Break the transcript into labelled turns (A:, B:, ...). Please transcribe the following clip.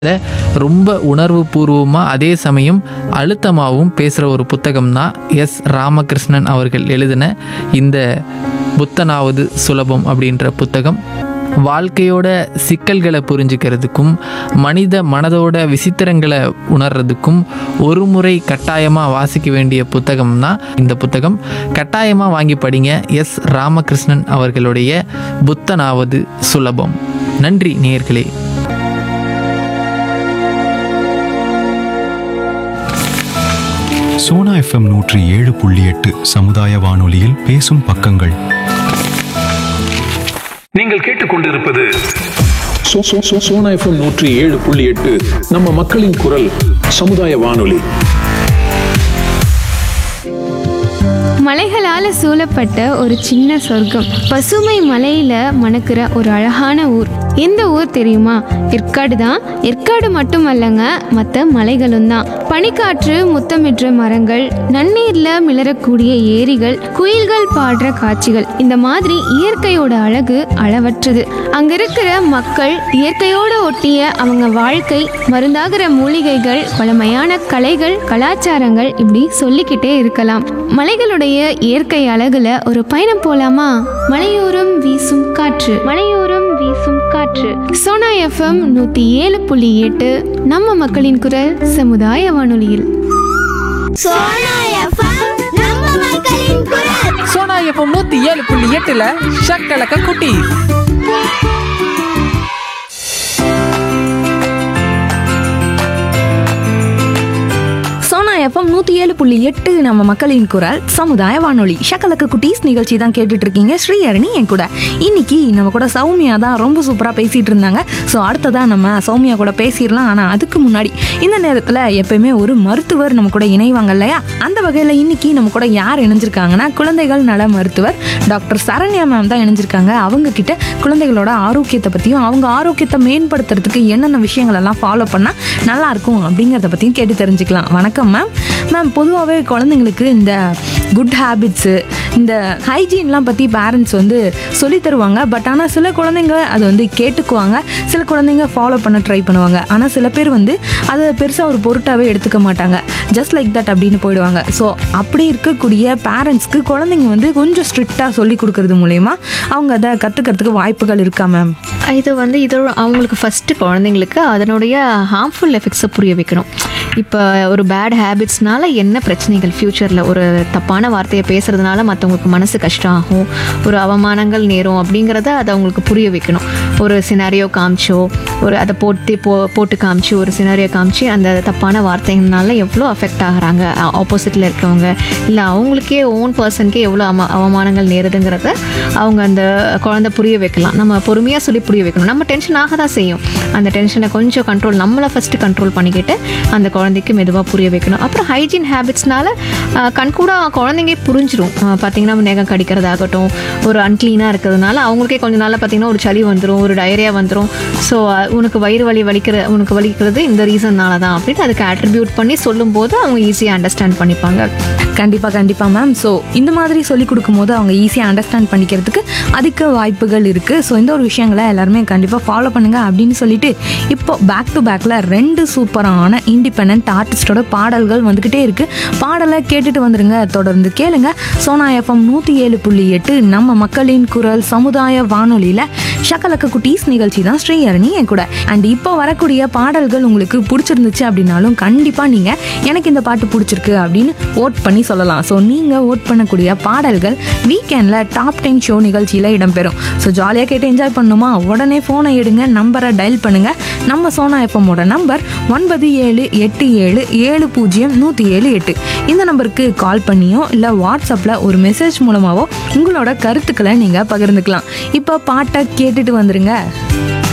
A: ரொம்ப உணர்வு பூர்வமாக அதே சமயம் அழுத்தமாகவும் பேசுகிற ஒரு புத்தகம் தான் எஸ் ராமகிருஷ்ணன் அவர்கள் எழுதின இந்த புத்தனாவது சுலபம் அப்படின்ற புத்தகம் வாழ்க்கையோட சிக்கல்களை புரிஞ்சுக்கிறதுக்கும் மனித மனதோட விசித்திரங்களை உணர்றதுக்கும் ஒரு முறை கட்டாயமாக வாசிக்க வேண்டிய புத்தகம் தான் இந்த புத்தகம் கட்டாயமாக வாங்கி படிங்க எஸ் ராமகிருஷ்ணன் அவர்களுடைய புத்தனாவது சுலபம் நன்றி நேயர்களே
B: சோனா எஃப்எம் நூற்றி ஏழு புள்ளி எட்டு சமுதாய வானொலியில் பேசும் பக்கங்கள்
C: நீங்கள் கேட்டுக்கொண்டிருப்பது சோ- சோ- சோ- சோனா எஃப்எம் நூற்றி ஏழு புள்ளி எட்டு நம்ம மக்களின் குரல் சமுதாய வானொலி
D: மலைகளால சூழப்பட்ட ஒரு சின்ன சொர்க்கம் பசுமை மலையில மணக்கிற ஒரு அழகான ஊர் எந்த ஊர் தெரியுமா ஏற்காடு தான் ஏற்காடு மட்டுமல்லங்க மற்ற மலைகளும் தான் பனிக்காற்று முத்தமிடுற மரங்கள் நன்னீர்ல மிளறக்கூடிய ஏரிகள் குயில்கள் பாடுற காட்சிகள் இந்த மாதிரி இயற்கையோட அழகு அளவற்றது அங்க இருக்கிற மக்கள் இயற்கையோட ஒட்டிய அவங்க வாழ்க்கை மருந்தாகிற மூலிகைகள் பழமையான கலைகள் கலாச்சாரங்கள் இப்படி சொல்லிக்கிட்டே இருக்கலாம் மலைகளுடைய இயற்கை அழகுல ஒரு பயணம் போலாமா மலையோரம் வீசும் காற்று மலையோரம் வீசும் காற்று சோனா எஃப்எம் நூத்தி ஏழு புள்ளி எட்டு நம்ம மக்களின் குரல் சமுதாய வானொலியில்
E: சோனா எஃப்எம் நம்ம மக்களின் குரல்
F: சோனா எஃப்எம் நூத்தி ஏழு புள்ளி எட்டுல ஷக்கலக்க குட்டி
G: சோனா எஃப்எம் நூற்றி ஏழு புள்ளி எட்டு நம்ம மக்களின் குரல் சமுதாய வானொலி ஷக்கலக்கு குட்டீஸ் நிகழ்ச்சி தான் கேட்டுட்டு இருக்கீங்க ஸ்ரீஹரணி என் கூட இன்னைக்கு நம்ம கூட சௌமியா தான் ரொம்ப சூப்பராக பேசிட்டு இருந்தாங்க ஸோ அடுத்ததாக நம்ம சௌமியா கூட பேசிடலாம் ஆனால் அதுக்கு முன்னாடி இந்த நேரத்தில் எப்பயுமே ஒரு மருத்துவர் நம்ம கூட இணைவாங்க இல்லையா அந்த வகையில் இன்னைக்கு நம்ம கூட யார் இணைஞ்சிருக்காங்கன்னா குழந்தைகள் நல மருத்துவர் டாக்டர் சரண்யா மேம் தான் இணைஞ்சிருக்காங்க அவங்க கிட்ட குழந்தைகளோட ஆரோக்கியத்தை பற்றியும் அவங்க ஆரோக்கியத்தை மேம்படுத்துறதுக்கு என்னென்ன விஷயங்கள் எல்லாம் ஃபாலோ பண்ணால் நல்லா இருக்கும் அப்படிங்கிறத பற்றியும் கேட்டு தெரிஞ்சுக்கலாம் வணக்கம் மேம் மேம் பொதுவாகவே குழந்தைங்களுக்கு இந்த குட் ஹேபிட்ஸு இந்த ஹைஜீன்லாம் பற்றி பேரண்ட்ஸ் வந்து சொல்லி தருவாங்க பட் ஆனால் சில குழந்தைங்க அதை வந்து கேட்டுக்குவாங்க சில குழந்தைங்க ஃபாலோ பண்ண ட்ரை பண்ணுவாங்க ஆனால் சில பேர் வந்து அதை பெருசாக ஒரு பொருட்டாகவே எடுத்துக்க மாட்டாங்க ஜஸ்ட் லைக் தட் அப்படின்னு போயிடுவாங்க ஸோ அப்படி இருக்கக்கூடிய பேரண்ட்ஸ்க்கு குழந்தைங்க வந்து கொஞ்சம் ஸ்ட்ரிக்டாக சொல்லி கொடுக்கறது மூலயமா அவங்க அதை கற்றுக்கிறதுக்கு வாய்ப்புகள் இருக்கா மேம்
H: இது வந்து இதோட அவங்களுக்கு ஃபஸ்ட்டு குழந்தைங்களுக்கு அதனுடைய ஹார்ம்ஃபுல் எஃபெக்ட்ஸை புரிய வைக்கணும் இப்போ ஒரு பேட் ஹேபிட்ஸ்னால என்ன பிரச்சனைகள் ஃப்யூச்சரில் ஒரு தப்பான வார்த்தையை பேசுகிறதுனால மற்றவங்களுக்கு மனசு கஷ்டம் ஆகும் ஒரு அவமானங்கள் நேரும் அப்படிங்கிறத அதை அவங்களுக்கு புரிய வைக்கணும் ஒரு சினாரியோ காமிச்சோ ஒரு அதை போட்டு போ போட்டு காமிச்சு ஒரு சினாரியோ காமிச்சு அந்த தப்பான வார்த்தைகள்னால எவ்வளோ அஃபெக்ட் ஆகுறாங்க ஆப்போசிட்டில் இருக்கவங்க இல்லை அவங்களுக்கே ஓன் பர்சனுக்கே எவ்வளோ அவ அவமானங்கள் நேருதுங்கிறத அவங்க அந்த குழந்தை புரிய வைக்கலாம் நம்ம பொறுமையாக சொல்லி புரிய வைக்கணும் நம்ம டென்ஷன் ஆக தான் செய்யும் அந்த டென்ஷனை கொஞ்சம் கண்ட்ரோல் நம்மளை ஃபஸ்ட்டு கண்ட்ரோல் பண்ணிக்கிட்டு அந்த குழந்தைக்கு மெதுவாக புரிய வைக்கணும் அப்புறம் ஹைஜீன் ஹேபிட்ஸ்னால கண்கூட குழந்தைங்க புரிஞ்சிரும் அஹ் பார்த்தீங்கன்னா நெகம் கடிக்கிறதாகட்டும் ஒரு அன்க்ளீனாக இருக்கிறதுனால அவங்களுக்கே கொஞ்ச நாளில் பார்த்தீங்கன்னா ஒரு சளி வந்துடும் ஒரு டயரியா வந்துடும் ஸோ உனக்கு வயிறு வலி வலிக்கிற உனக்கு வலிக்கிறது இந்த ரீசன்னால தான் அப்படின்னு அதுக்கு அட்ரிபியூட் பண்ணி சொல்லும்போது அவங்க ஈஸியாக அண்டர்ஸ்டாண்ட் பண்ணிப்பாங்க
G: கண்டிப்பாக கண்டிப்பாக மேம் ஸோ இந்த மாதிரி சொல்லி கொடுக்கும்போது அவங்க ஈஸியாக அண்டர்ஸ்டாண்ட் பண்ணிக்கிறதுக்கு அதிக வாய்ப்புகள் இருக்குது ஸோ இந்த ஒரு விஷயங்களை எல்லாருமே கண்டிப்பாக ஃபாலோ பண்ணுங்க அப்படின்னு சொல்லிட்டு இப்போ பேக் டு பேக்கில் ரெண்டு சூப்பரான இண்டிபெண்ட் ஆர்டிஸ்டோட பாடல்கள் வந்துக்கிட்டே இருக்குது பாடலை கேட்டுட்டு வந்துருங்க தொடர்ந்து கேளுங்க சோனா எஃப்எம் நூற்றி ஏழு புள்ளி எட்டு நம்ம மக்களின் குரல் சமுதாய வானொலியில் ஷக்கலக்க குட்டீஸ் நிகழ்ச்சி தான் ஸ்ரீஹரணி என் கூட அண்ட் இப்போ வரக்கூடிய பாடல்கள் உங்களுக்கு பிடிச்சிருந்துச்சு அப்படின்னாலும் கண்டிப்பாக நீங்கள் எனக்கு இந்த பாட்டு பிடிச்சிருக்கு அப்படின்னு ஓட் பண்ணி சொல்லலாம் ஸோ நீங்கள் ஓட் பண்ணக்கூடிய பாடல்கள் வீக்கெண்டில் டாப் டென் ஷோ நிகழ்ச்சியில் இடம்பெறும் ஸோ ஜாலியாக கேட்டு என்ஜாய் பண்ணுமா உடனே ஃபோனை எடுங்க நம்பரை டயல் பண்ணுங்கள் நம்ம சோனா எஃப்எம்மோட நம்பர் ஒன்பது ஏழு எட்டு ஏழு ஏழு பூஜ்ஜியம் நூற்றி ஏழு எட்டு இந்த நம்பருக்கு கால் பண்ணியோ இல்லை வாட்ஸ்அப்பில் ஒரு மெசேஜ் மூலமாகவோ உங்களோட கருத்துக்களை நீங்கள் பகிர்ந்துக்கலாம் இப்போ பாட்டை கேட்டுட்டு வந்துருங்க